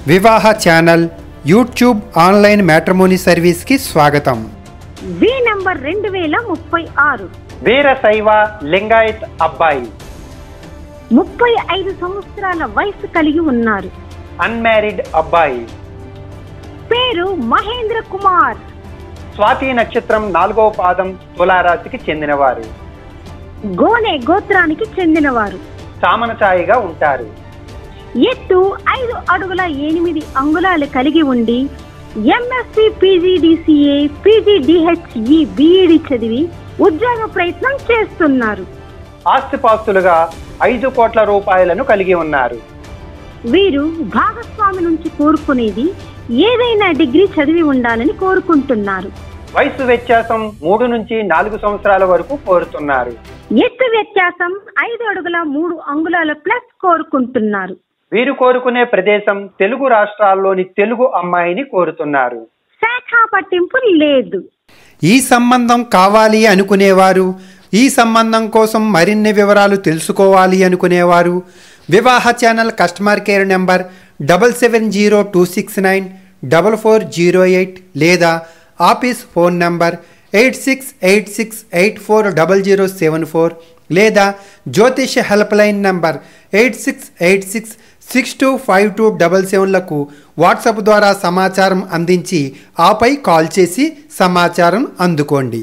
వివాహ channel YouTube online matrimony సర్వీస్కి స్వాగతం వి నంబర్ రెండు వేల ముప్పై ఆరు వీరశైవ లింగాయత్ అబ్బాయి ముప్పై ఐదు సంవత్సరాల వయసు కలిగి ఉన్నారు అన్మ్యారీడ్ అబ్బాయి పేరు మహేంద్ర కుమార్ స్వాతి నక్షత్రం నాలుగవ పాదం తులారాశికి చెందినవారు గోనె గోత్రానికి చెందినవారు సామనచాయిగా ఉంటారు ఎత్తు ఐదు అడుగుల ఎనిమిది అంగుళాలు కలిగి ఉండి ఎంఎస్సి పీజీడీసీఏ పీజీడిహెచ్ఈ బీఈడి చదివి ఉద్యోగ ప్రయత్నం చేస్తున్నారు ఆస్తిపాస్తులుగా ఐదు కోట్ల రూపాయలను కలిగి ఉన్నారు వీరు భాగస్వామి నుంచి కోరుకునేది ఏదైనా డిగ్రీ చదివి ఉండాలని కోరుకుంటున్నారు వయసు వ్యత్యాసం మూడు నుంచి నాలుగు సంవత్సరాల వరకు కోరుతున్నారు ఎత్తు వ్యత్యాసం ఐదు అడుగుల మూడు అంగుళాల ప్లస్ కోరుకుంటున్నారు వీరు కోరుకునే ప్రదేశం తెలుగు రాష్ట్రాల్లోని తెలుగు అమ్మాయిని కోరుతున్నారు శాఖ పట్టింపు లేదు ఈ సంబంధం కావాలి అనుకునేవారు ఈ సంబంధం కోసం మరిన్ని వివరాలు తెలుసుకోవాలి అనుకునేవారు వివాహ channel customer care number double seven zero two six nine double four zero eight లేదా office phone number eight six eight six eight four double zero seven four లేదా జ్యోతిష help line number eight six eight six six two five two double సెవెన్లకు WhatsApp ద్వారా సమాచారం అందించి ఆపై call చేసి సమాచారం అందుకోండి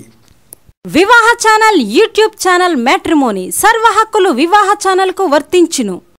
వివాహ ఛానల్ యూట్యూబ్ ఛానల్ మ్యాట్రిమోనీ సర్వ హక్కులు వివాహ ఛానల్కు వర్తించును